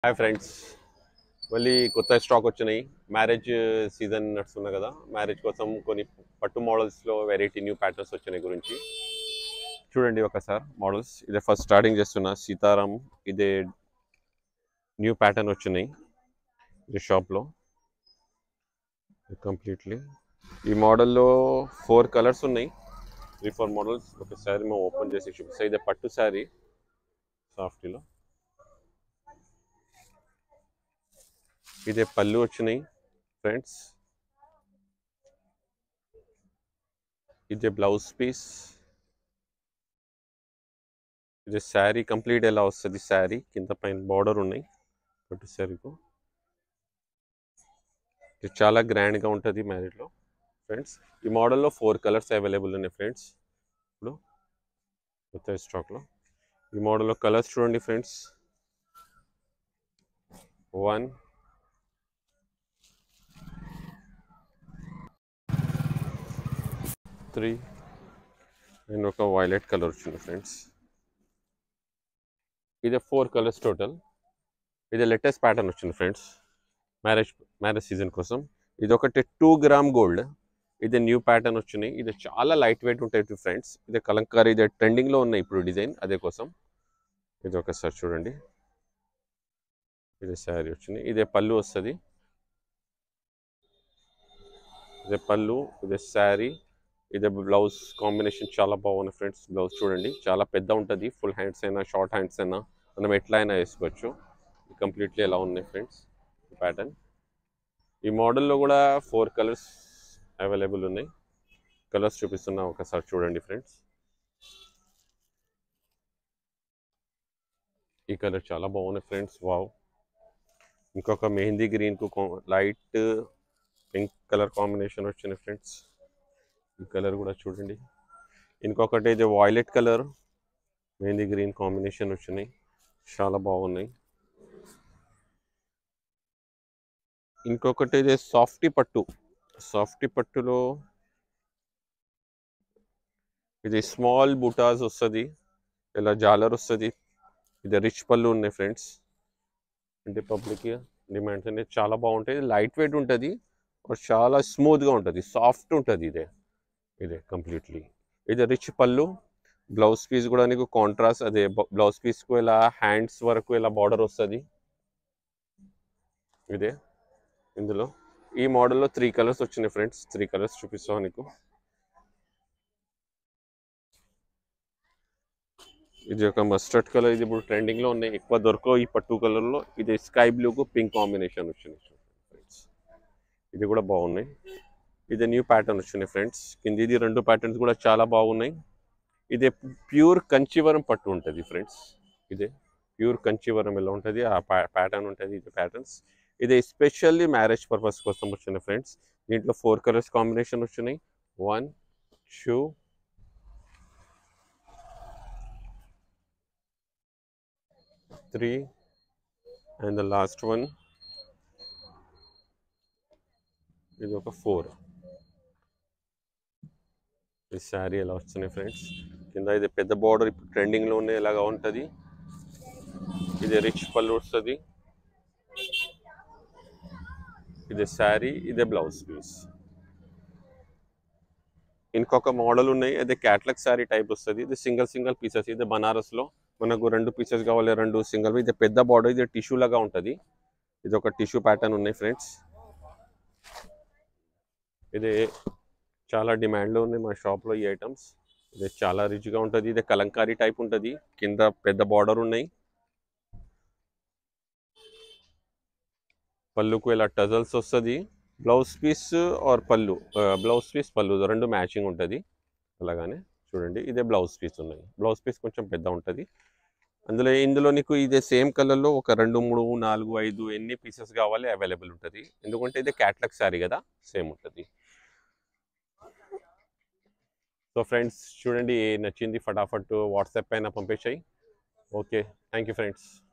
hi friends మళ్ళీ కొత్త stock వచ్చినాయి మ్యారేజ్ సీజన్ నడుస్తున్నా కదా మ్యారేజ్ కోసం కొన్ని పట్టు మోడల్స్లో వెరైటీ న్యూ ప్యాటర్న్స్ వచ్చినాయి గురించి చూడండి ఒకసారి మోడల్స్ ఇదే ఫస్ట్ స్టార్టింగ్ చేస్తున్నా సీతారాం ఇదే న్యూ ప్యాటర్న్ వచ్చినాయి ఈ షాప్లో కంప్లీట్లీ ఈ మోడల్లో ఫోర్ కలర్స్ ఉన్నాయి త్రీ ఫోర్ మోడల్స్ ఒకసారి మేము ఓపెన్ చేసి చూపిస్తాం ఇదే పట్టు శారీ సాఫ్టీలో ఇదే పళ్ళు వచ్చినాయి ఫ్రెండ్స్ ఇదే బ్లౌజ్ పీస్ ఇది శారీ కంప్లీట్ ఎలా వస్తుంది శారీ కింద పైన బార్డర్ ఉన్నాయి పట్టు శారీకు ఇది చాలా గ్రాండ్గా ఉంటుంది మ్యారేజ్లో ఫ్రెండ్స్ ఈ మోడల్లో ఫోర్ కలర్స్ అవైలబుల్ ఉన్నాయి ఫ్రెండ్స్ ఇప్పుడు కొత్త స్టాక్లో ఈ మోడల్లో కలర్స్ చూడండి ఫ్రెండ్స్ వన్ త్రీ అండ్ ఒక వైలెట్ కలర్ వచ్చింది ఫ్రెండ్స్ ఇది ఫోర్ కలర్స్ టోటల్ ఇది లేటెస్ట్ ప్యాటర్న్ వచ్చింది ఫ్రెండ్స్ మ్యారేజ్ మ్యారేజ్ సీజన్ కోసం ఇది ఒకటి టూ గ్రామ్ గోల్డ్ ఇది న్యూ ప్యాటర్న్ వచ్చినాయి ఇది చాలా లైట్ వెయిట్ ఉంటాయి ఫ్రెండ్స్ ఇది కలంకారీ ఇది ట్రెండింగ్లో ఉన్నాయి ఇప్పుడు డిజైన్ అదే కోసం ఇది ఒకసారి చూడండి ఇది శారీ వచ్చింది ఇదే పళ్ళు వస్తుంది ఇదే పళ్ళు ఇదే శారీ ఇదే బ్లౌజ్ కాంబినేషన్ చాలా బాగుంది ఫ్రెండ్స్ బ్లౌజ్ చూడండి చాలా పెద్ద ఉంటుంది ఫుల్ హ్యాండ్స్ అయినా షార్ట్ హ్యాండ్స్ అయినా మనం ఎట్లా అయినా వేసుకోవచ్చు కంప్లీట్లీ ఎలా ఉన్నాయి ఫ్రెండ్స్ ప్యాటర్న్ ఈ మోడల్లో కూడా ఫోర్ కలర్స్ అవైలబుల్ ఉన్నాయి కలర్స్ చూపిస్తున్నా ఒకసారి చూడండి ఫ్రెండ్స్ ఈ కలర్ చాలా బాగున్నాయి ఫ్రెండ్స్ వావ్ ఇంకొక మెహందీ గ్రీన్కు లైట్ పింక్ కలర్ కాంబినేషన్ వచ్చింది ఫ్రెండ్స్ ఈ కలర్ కూడా చూడండి ఇంకొకటి ఇది violet colour mehndi green combination వచ్చినాయి చాలా బాగున్నాయి ఇంకొకటి ఇది సాఫ్టీ పట్టు సాఫ్టీ పట్టులో ఇది స్మాల్ బుటాస్ వస్తుంది ఇలా జాలర్ వస్తుంది ఇది రిచ్ పళ్ళు ఉన్నాయి ఫ్రెండ్స్ అంటే పబ్లిక్ డిమాండ్స్ అనేది చాలా బాగుంటాయి లైట్ వెయిట్ ఉంటుంది చాలా స్మూత్గా ఉంటుంది సాఫ్ట్ ఉంటుంది ఇదే ఇదే కంప్లీట్లీ ఇది రిచ్ పళ్ళు బ్లౌజ్ పీస్ కూడా నీకు కాంట్రాస్ట్ అదే బ్లౌజ్ పీస్కు ఇలా హ్యాండ్స్ వరకు ఇలా బార్డర్ వస్తుంది ఇదే ఇందులో ఈ మోడల్లో త్రీ కలర్స్ వచ్చినాయి ఫ్రెండ్స్ త్రీ కలర్స్ చూపిస్తాను నీకు ఇది ఒక మస్టర్డ్ కలర్ ఇది ఇప్పుడు ట్రెండింగ్లో ఉన్నాయి ఎక్కువ దొరకవు ఈ పట్టు కలర్లో ఇది స్కై బ్లూకు పింక్ కాంబినేషన్ వచ్చింది ఫ్రెండ్స్ ఇది కూడా బాగున్నాయి ఇది న్యూ ప్యాటర్న్ వచ్చినాయి ఫ్రెండ్స్ కింద ఇది రెండు ప్యాటర్న్స్ కూడా చాలా బాగున్నాయి ఇదే ప్యూర్ కంచివరం పట్టు ఉంటుంది ఫ్రెండ్స్ ఇదే ప్యూర్ కంచివరం ఎలా ఉంటుంది ఆ ప్యాటర్న్ ఉంటుంది ఇది ప్యాటర్న్స్ ఇది ఎస్పెషల్లీ మ్యారేజ్ పర్పస్ కోసం వచ్చిన ఫ్రెండ్స్ దీంట్లో ఫోర్ కలర్స్ కాంబినేషన్ వచ్చినాయి one two three and the last one ఇది ఒక ఫోర్ ఈ శారీ ఎలా వస్తున్నాయి ఫ్రెండ్స్ కింద ఇది పెద్ద బార్డర్ ఇప్పుడు ట్రెండింగ్లో ఉన్నాయి ఇలాగా ఉంటుంది ఇది రిచ్ పళ్ళు వస్తుంది ఇది శారీ ఇదే బ్లౌజ్ పీస్ ఇంకొక మోడల్ ఉన్నాయి అదే క్యాట్లాగ్ శారీ టైప్ వస్తుంది ఇది సింగిల్ సింగిల్ పీసెస్ ఇది బనారస్లో మనకు రెండు పీసెస్ కావాలి రెండు సింగిల్ ఇది పెద్ద బార్డర్ ఇది టిష్యూ లాగా ఉంటుంది ఇది ఒక టిష్యూ ప్యాటర్న్ ఉన్నాయి ఫ్రెండ్స్ ఇది చాలా డిమాండ్లో ఉంది మా షాప్లో ఈ ఐటమ్స్ ఇది చాలా రిచ్గా ఉంటుంది ఇది కలంకారీ టైప్ ఉంటుంది కింద పెద్ద బార్డర్ ఉన్నాయి పళ్ళుకు ఇలా టజల్స్ వస్తుంది బ్లౌజ్ పీస్ ఆర్ పళ్ళు బ్లౌజ్ పీస్ పళ్ళు రెండు మ్యాచింగ్ ఉంటుంది అలాగానే చూడండి ఇదే బ్లౌజ్ పీస్ ఉన్నాయి బ్లౌజ్ పీస్ కొంచెం పెద్ద ఉంటుంది అందులో ఇందులో నీకు ఇదే సేమ్ కలర్లో ఒక రెండు మూడు నాలుగు ఐదు ఎన్ని పీసెస్ కావాలి అవైలబుల్ ఉంటుంది ఎందుకంటే ఇది క్యాట్లాగ్ శారీ కదా సేమ్ ఉంటుంది సో ఫ్రెండ్స్ చూడండి నచ్చింది ఫటాఫట్ వాట్సాప్ పైన పంపించాయి ఓకే థ్యాంక్ యూ ఫ్రెండ్స్